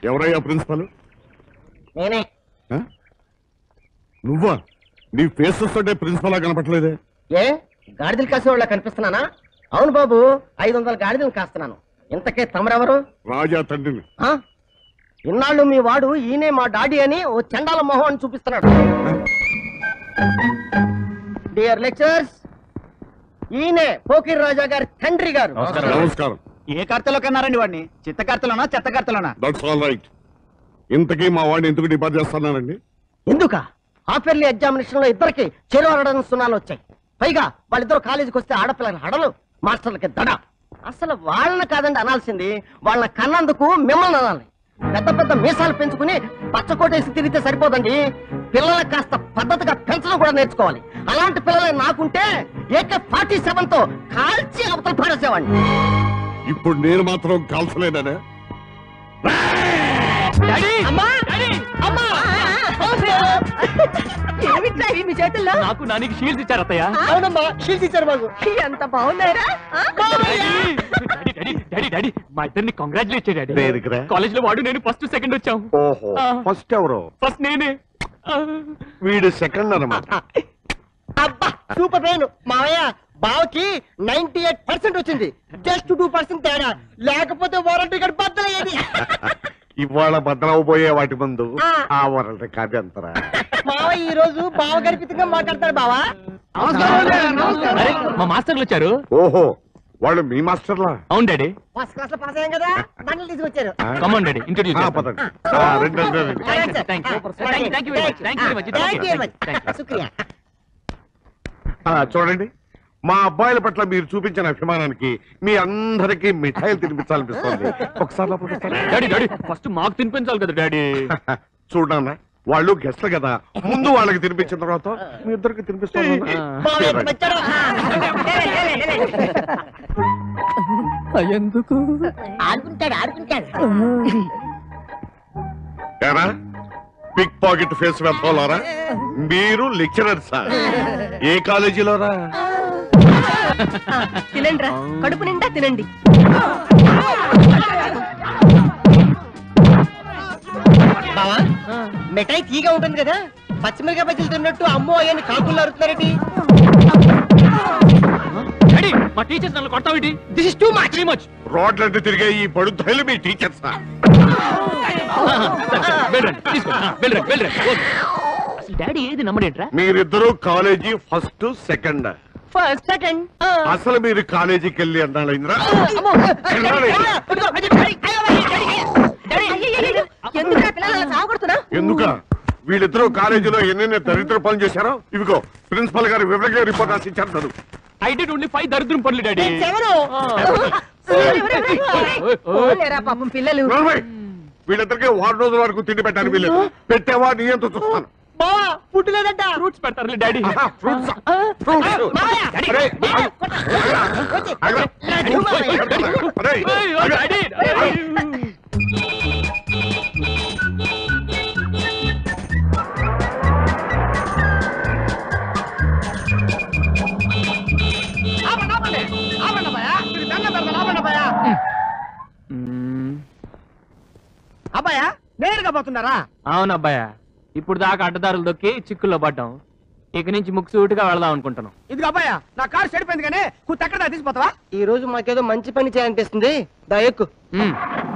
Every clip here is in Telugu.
ఎవరయ్యా ప్రిన్సిపల్ నేనే ఆ? నువ్వా నీ ఫేస్ చూస్తుంటే ప్రిన్సిపల్ కనపట్లేదే ఏ గాడిదలు కాసే వాళ్ళ కనిపిస్తున్నానా అవును బాబు ఐదు వందల గాడిదలు కాస్తున్నాను ఇంతకే తమరెవరు రాజా తండ్రిని ఆ? ఇన్నాళ్ళు మీ వాడు ఈయనే మా డాడీ అని ఓ చండాల మొహం అని చూపిస్తున్నాడు డియర్ లెక్చర్స్ ఈయనే పోకిరి రాజా గారి తండ్రి గారు నమస్కారం ఏ కర్తలో కన్నారండి వాడిని చిత్తకర్తలోనా చెత్తకర్తలోనా దట్స్ ఆల్ రైట్ ఇంతకీ మా వాడిని ఎందుకు డిపార్ట్ చేస్తున్నానండి ఎందుక హాఫ్ ఇయర్లీ ఎగ్జామినేషన్ లో ఇద్దరికి చెరు అరడని సున్నాలు వచ్చాయి పైగా వాళ్ళిద్దరు కాలేజీకి వస్తే ఆడపిల్లల హడలు మాస్టర్లకి దడ అసలు వాళ్ళని కాదండి అనాల్సింది వాళ్ళని కన్నందుకు మిమ్మల్ని అనాలి పెద్ద పెద్ద మీసాలు పెంచుకుని పచ్చకోటేసి తిరిగితే సరిపోదండి పిల్లలకు కాస్త పద్ధతిగా పెంచడం కూడా నేర్చుకోవాలి అలాంటి పిల్లలే నాకుంటే ఏకే ఫార్టీ సెవెన్ తో కాల్చి అవతల పడేసేవాడిని ఇప్పుడు నేను మాత్రం కాల్చలేదనే అమ్మా అమ్మా ఏమిట్రా ఇవి మీ చేతుల్లో నాకు నానికి షీల్డ్స్ ఇచ్చారు అత్తయ్య అవునమ్మా షీల్స్ ఇచ్చారు మాకు ఎంత బాగున్నారా ఆ? డాడీ డాడీ డాడీ డాడీ మా ఇద్దరిని కంగ్రాచులేట్ డాడీ దేనికిరా? కాలేజ్ లో వాడు నేను ఫస్ట్ సెకండ్ వచ్చాం ఓహో ఫస్ట్ ఎవరు ఫస్ట్ నేనే ఆ. వీడు సెకండ్ అన్నమాట అబ్బా సూపర్ పెయిన్ మావయ్య బావకి నైన్టీ ఎయిట్ పర్సెంట్ వచ్చింది జస్ట్ టూ పర్సెంట్ తేడా లేకపోతే వారంటీ కార్డు బద్దలయ్యేది ఇవాళ భద్రవబోయే వాటి ముందు ఆ. ఆ వరల్డ్ కాదు అంతరా మావయ్య ఈ రోజు బావ గర్భితంగా మాట్లాడతాడు బావా అరే మా మాస్టర్లు వచ్చారు ఓహో వాళ్ళు మీ మాస్టర్లా అవును డాడీ ఫస్ట్ క్లాస్ లో పాస్ అయ్యాం కదా బండ్లు తీసుకొచ్చారు ఆ? కమాన్ డాడీ ఇంట్రొడ్యూస్ ఆ, పదండి ఆ, రండి, రండి, రండి. Correct, sir. Thank you. Ah, Thank you, thank you very much. Thank you very much. Thank you very much. Thank you. శుక్రియా ఆ, చూడండి మా అబ్బాయిల పట్ల మీరు చూపించిన అభిమానానికి మీ అందరికీ మిఠాయిలు తినిపించాలనిపిస్తుంది ఒకసారి లోపలికి వస్తారా? డాడీ డాడీ ఫస్ట్ మాకు తినిపించాలి కదా డాడీ చూడన్నా వాళ్ళు గెస్ట్లు కదా ముందు వాళ్ళకి తినిపించిన తర్వాత మీ ఇద్దరికి తినిపిస్తాను మావయ్య ఎంత వచ్చాడో. ఎందుకు ఆడుకుంటాడు ఆడుకుంటాడు ఏరా పిక్ పాకెట్ ఫేస్ వెళ్తారా మీరు లెక్చరర్సా ఏ కాలేజీలోరా తినండి రా కడుపు నిండా తినండి బావా మిఠాయి తీగా ఉంటుంది కదా పచ్చిమిరకాయ బజ్జీలు తిన్నట్టు అమ్మో అయ్యని కాకులు అరుతున్నారేంటి డాడీ మా టీచర్స్ నన్ను కొడతావిటి this is too much three much రోడ్లంటే తిరిగే ఈ పడుతాయిలు మీ టీచర్సా వెళ్ళండి తీసుకో వెళ్ళండి వెళ్ళండి అసలు డాడీ ఏది నమ్మడేంట్రా మీరిద్దరూ college first second first second అసలు మీరు కాలేజీకి వెళ్ళి అన్నాళ్ళైందిరా ఎందుకు పిల్లలు సాగుతున్నా ఎందుక వీళ్ళిద్దరూ కాలేజీలో ఎన్నెన్ని దరిద్ర పనులు చేశారో ఇవిగో ప్రిన్సిపల్ గారు వివరంగా రిపోర్ట్ రాసి ఇచ్చారు చదువు. ఐ డెంట్ ఓన్లీ ఫైవ్ దరిద్రం పనులు డాడీ ఎవరు లేరా పాపం పిల్లలు నలభై. వీళ్ళిద్దరికీ వారం రోజుల వరకు తిండి పెట్టాను వీళ్ళు పెట్టావా నీ ఎంత చూస్తాను బావా పుట్టలేదంట ఫ్రూట్స్ పెడతారులే డాడీ ఆహా, fruits ఆ? Fruits. అరే, ఆగు. అరే, ఆగు. డాడీ అబ్బాయా నేరుగా పోతున్నారా అవును అబ్బాయ ఇప్పుడు దాకా అడ్డదారులు దొక్కి చిక్కుల్లో పడ్డాం ఇక నుంచి ముక్సూటిగా వెళదాం అనుకుంటున్నాం ఇదిగో అబ్బాయ నా కారు చెడిపోయింది కానీ కుత్త ఎక్కడ తీసిపోతావా ఈ రోజు మాకేదో మంచి పని చేయాలనిపిస్తుంది దా ఎక్కు మ్మ్.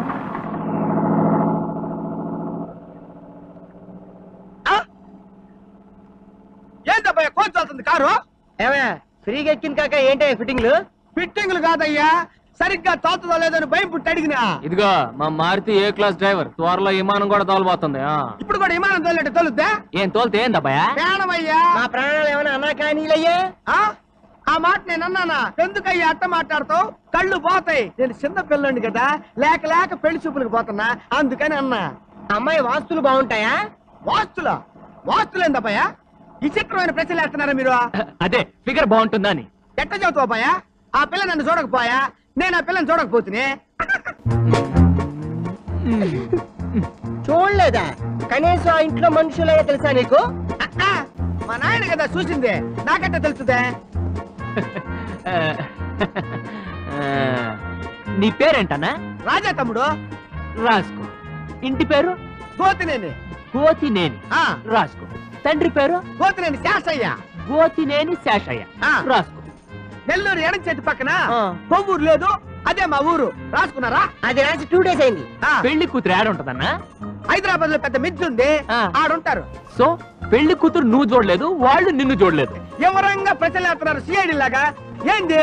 ఏంటబ్బాయ కోచ్ అవుతుంది కారు ఏమయ్యా ఫ్రీగా ఎక్కింది కాక ఏంటి ఫిట్టింగ్లు ఫిట్టింగ్లు కాదయ్యా సరిగ్గా తోతుందో లేదని భయం పుట్టి అడిగినా ఇదిగో మా మారుతి ఏ క్లాస్ డ్రైవర్ త్వరలో విమానం కూడా తోలబోతుంది ఆ. ఇప్పుడు కూడా విమానం తోలేట తోలుద్దా ఏం తోలితే ఏంది అబ్బాయా ప్రాణమయ్యా మా ప్రాణాలు ఏమైనా అన్నా కానీలయ్యా ఆ మాట నేను అన్నానా ఎందుకయ్యా అట్ట మాట్లాడతావు కళ్ళు పోతాయి నేను చిన్న పిల్లండి కదా లేక లేక పెళ్లి చూపులకు పోతున్నా అందుకని అన్నా అమ్మాయి వాస్తులు బాగుంటాయా వాస్తులా వాస్తులు ఏందబ్బాయా విచిత్రమైన ప్రశ్నలు వేస్తున్నారా మీరు అదే ఫిగర్ బాగుంటుందా అని ఎట్ట చదువుతావు అబ్బాయా ఆ పిల్ల నన్ను చూడకపోయా నేను ఆ పిల్లని చూడకపోతునే చూడలేదా కనీసం ఆ ఇంట్లో మనుషులే తెలుసా నీకు మా నాయన కదా చూసిందే నాకంటే తెలుసుదే ఆ, ఆ, నీ పేరేంటన్నా రాజా తమ్ముడు రాసుకో ఇంటి పేరు గోతినేని గోతినేని ఆ, రాసుకో తండ్రి పేరు గోతినేని శాసయ్య గోతినేని శేషయ్య ఆ. రాసుకో నెల్లూరు ఎడం చేతి పక్కన కొవ్వూరు లేదు అదే మా ఊరు రాసుకున్నారా అది రాసి టూ డేస్ అయింది పెళ్లి కూతురు ఏడ ఉంటదన్నా హైదరాబాద్ లో పెద్ద మిద్ది ఉంది ఆ. ఆడుంటారు సో పెళ్లి కూతురు నువ్వు చూడలేదు వాళ్ళు నిన్ను చూడలేదు ఎవరంగా ప్రజలేస్తున్నారు సిఐడి లాగా ఏంది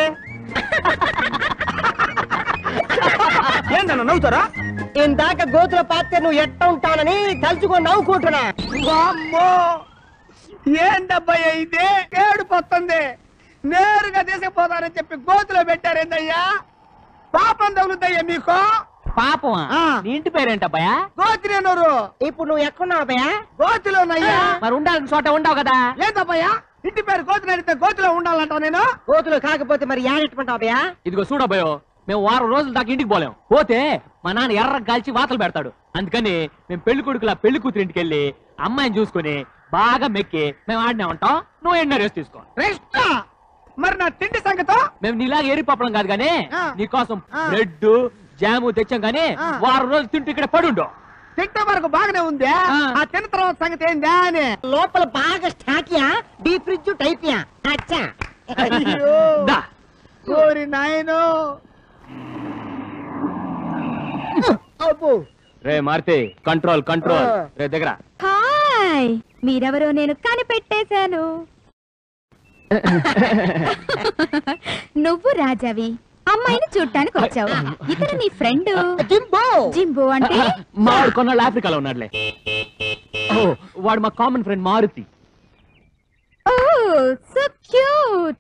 ఏందన్న నవ్వుతారా ఇందాక గోతుల పాత్ర నువ్వు ఎట్ట ఉంటానని తలుచుకొని నవ్వుకుంటున్నా అమ్మో ఏందబ్బయ్య ఇది ఏడుపోతుంది నేరుగా తీసుకుపోతారని చెప్పి గోతులో పెట్టారేందయ్యా పాపం తగులుతాయ్యా మీకు పాపమా ఆ. నీ ఇంటి పేరేంటబ్బాయా గోతిరేనూరు ఇప్పుడు నువ్వు ఎక్కడున్నావు అబ్బయ్యా గోతిలోనయ్యా మరి ఉండాల్సిన చోట ఉండవు కదా లేదబ్బయ్యా ఇంటి పేరు గోతులు అడిగితే గోతులో ఉండాలంటావు నేను గోతులు కాకపోతే మరి ఏడెట్టుకుంటావు అబ్బయ్యా ఇదిగో చూడబోయో మేము వారం రోజుల దాకా ఇంటికి పోలేం పోతే మా నాన్న ఎర్ర కాల్చి వాతలు పెడతాడు అందుకని మేము పెళ్లి కొడుకుల పెళ్లి కూతురు ఇంటికి వెళ్ళి అమ్మాయిని చూసుకుని బాగా మెక్కి మేము ఆడినే ఉంటాం నువ్వు ఎన్నో రెస్ట్ తీసుకో రెస్ట్ మరి నా తిండి సంగతో మేము నీలాగా ఏరిపప్పడం కాదు కానీ ఆ. నీకోసం ఆ. బ్రెడ్ జాము తెచ్చాం కానీ ఆ. వారం రోజులు తింటూ ఇక్కడ పడుండు తింటే వరకు బాగానే ఉంది ఆ. ఆ తిన్న తర్వాత సంగతి ఏందా అని లోపల బాగా స్టాకియా డీప్ ఫ్రిడ్జ్ టైపియా అచ్చా అయ్యో దా. ఓరి నాయనో అబ్బో రే మారుతి కంట్రోల్ కంట్రోల్ ఆ. రే దగ్గర హాయ్ మీరెవరో నేను కనిపెట్టేశాను నువ్వు రాజావి అమ్మాయిని చూడటానికి వచ్చావు ఇతను నీ ఫ్రెండ్ జింబో జింబు అంటే మావాడు కొన్నాళ్ళు ఆఫ్రికాలో ఉన్నాడులే ఓ వాడు మా కామన్ ఫ్రెండ్ మారుతి ఓ సో క్యూట్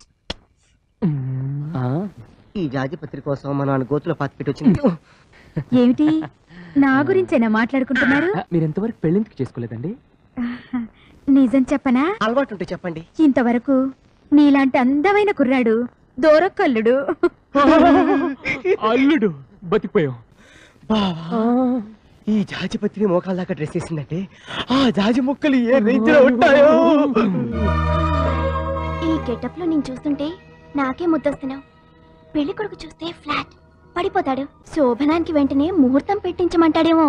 ఈ జాజిపత్రి కోసం మా నాన్న గోతులో పాతి పెట్టి వచ్చింది ఏమిటి నా గురించేనా మాట్లాడుకుంటున్నారు మీరు ఎంతవరకు పెళ్ళింటికి చేసుకోలేదండి నిజం చెప్పనా అలవాటు ఉంటే చెప్పండి ఇంతవరకు నీలాంటి అందమైన కుర్రాడు దూరకల్లుడు అల్లుడు బతికిపోయాం ఈ జాజిపత్రి మోకాళ్ళ దాకా డ్రెస్ వేసిందంటే ఆ జాజి ముక్కలు ఏ రేంజ్ లో ఉంటాయో ఈ గెటప్ లో నేను చూస్తుంటే నాకే ముద్దొస్తున్నావు పెళ్లి కొడుకు చూస్తే ఫ్లాట్ పడిపోతాడు శోభనానికి వెంటనే ముహూర్తం పెట్టించమంటాడేమో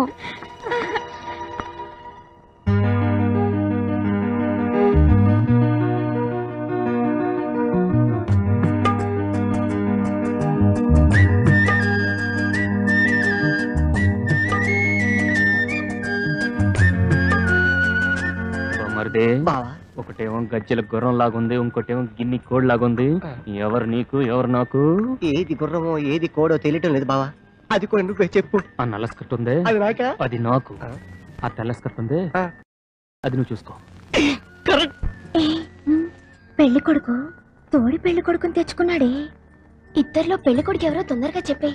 మరిదే బావా ఒకటేమో గజ్జల గుర్రం లాగుంది ఇంకోటేమో గిన్ని కోడ్ లాగుంది ఎవరు నీకు ఎవరు నాకు ఏది గుర్రమో ఏది కోడో తెలియటం లేదు బావా అది కూడా నువ్వే చెప్పు ఆ నల్ల స్కర్ట్ ఉంది అది నాక అది నాకు ఆ. ఆ తెల్ల స్కర్ట్ ఉంది ఆ. అది నువ్వు చూసుకో ఏ పెళ్లి కొడుకు తోడి పెళ్లి కొడుకుని తెచ్చుకున్నాడే ఇద్దరిలో పెళ్లి కొడుకు ఎవరో తొందరగా చెప్పే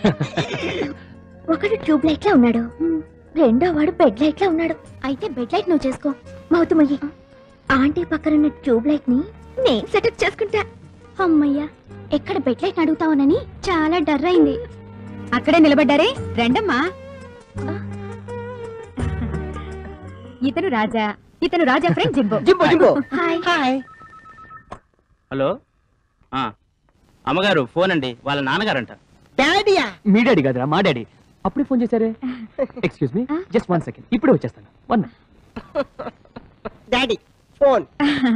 ఒకడు ట్యూబ్ లైట్ లా ఉన్నాడు రెండో వాడు బెడ్ లైట్ లా ఉన్నాడు అయితే బెడ్ లైట్ నువ్వు చేసుకో మౌతు మొయ్యి ఆంటీ పక్కనున్న ట్యూబ్ లైట్ ని నేను సెటప్ చేసుకుంటా అమ్మయ్యా ఎక్కడ బెడ్ లైట్ అడుగుతావునని చాలా డర్ అయింది అక్కడే నిలబడ్డారే రండమ్మా ఇతను రాజా ఇతను రాజా ఫ్రెండ్ జింబు జింబో జింబో హాయ్ హాయ్ హలో ఆ, అమ్మగారు ఫోన్ అండి వాళ్ళ నాన్నగారంట డాడీయా మీ డాడీ కదరా మా డాడీ అప్పుడే ఫోన్ చేశారే excuse me just one second ఇప్పుడే వచ్చేస్తాను one daddy phone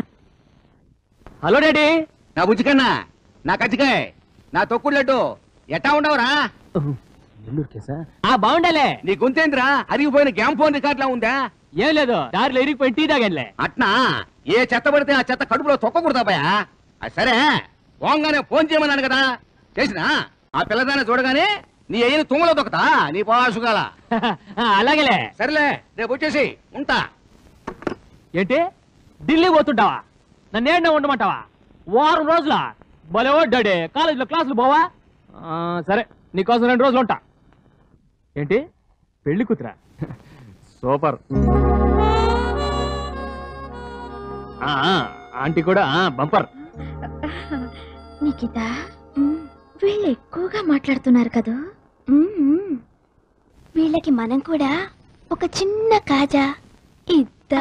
hello daddy నా బుజ్జికన్నా నా కజ్జికాయ్ నా తొక్కుడు లడ్డు ఎట్టా ఉండవురా నెల్లూరు కేసా ఆ బాగుండాలే నీ గొంతేంద్రా అరిగిపోయిన గ్యామ్ ఫోన్ రికార్డులా ఉందా ఏం లేదు దారిలో ఇరిగిపోయి టీ తాగానులే అట్నా ఏ చెత్త పడితే ఆ చెత్త కడుపులో తొక్కకూడదాపయా సరే పోంగానే ఫోన్ చేయమన్నాను కదా చేసినా ఆ పిల్లదాన్ని చూడగానే నీ అయ్యని తుమ్మలో దొక్కతా నీ పాసుగాల అలాగేలే సరేలే రేపు వచ్చేసి ఉంటా ఏంటి ఢిల్లీ పోతుంటావా నన్ను ఏడనే ఉండమంటావా వారం రోజుల భలే డాడీ కాలేజీలో క్లాసులు పోవా ఆ, సరే నీకోసం రెండు రోజులు ఉంటా ఏంటి పెళ్లి కూతురా సూపర్ ఆ, ఆ, ఆంటీ కూడా ఆ, బంపర్ నిఖిత వీళ్ళు ఎక్కువగా మాట్లాడుతున్నారు కదా మ్మ్. వీళ్ళకి మనం కూడా ఒక చిన్న కాజా ఇద్దా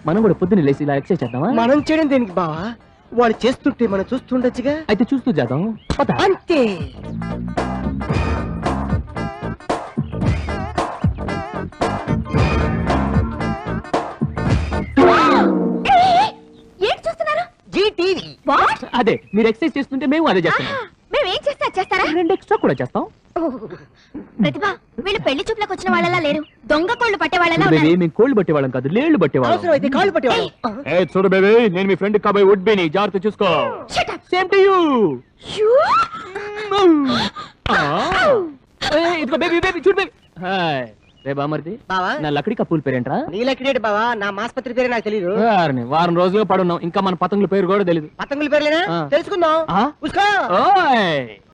మనం కూడా పొద్దున్న లేచి ఇలా ఎక్సర్సైజ్ చేద్దామా మనం చేయడం దేనికి బావా వాళ్ళు చేస్తుంటే మనం చూస్తుండొచ్చుగా అయితే చూస్తూ చేద్దాం పద. అంతే ఏంటి చూస్తున్నారు జీటీవీ వాట్ అదే మీరు ఎక్సర్సైజ్ చేస్తుంటే మేము అదే చేస్తాం మేము ఏం చేస్తే అది చేస్తారా రెండు ఎక్స్ట్రా కూడా చేస్తాం ప్రతిభ వీళ్ళు పెళ్లి చూపులకు వచ్చిన వాళ్ళలా లేరు దొంగ కోళ్ళు పట్టే వాళ్ళలా బేబీ ఉన్నారు మేము కోళ్ళు పట్టేవాళ్ళం కాదు లేళ్ళు అవసరం పట్టేవాళ్ళం అయితే కాళ్ళు పట్టేవాళ్ళు ఏ చూడు బేబీ నేను మీ ఫ్రెండ్ కాబోయే వుడ్ బీని జాగ్రత్త చూసుకో Shut up. Same to you You? ఇదిగో బేబీ బేబీ చూడు బేబీ హాయ్ రే బామర్ది బావా నా లకడి కప్పుల పేరేంట్రా నీలకిడేటి బావా నా మాస్పత్రి పేరు నాకు తెలియదు వారిని వారం రోజులుగా పడున్నాం ఇంకా మన పతంగుల పేరు కూడా తెలీదు పతంగుల పేర్లేనా ఆ. తెలుసుకుందాం ఆ? ఉస్కో ఓయ్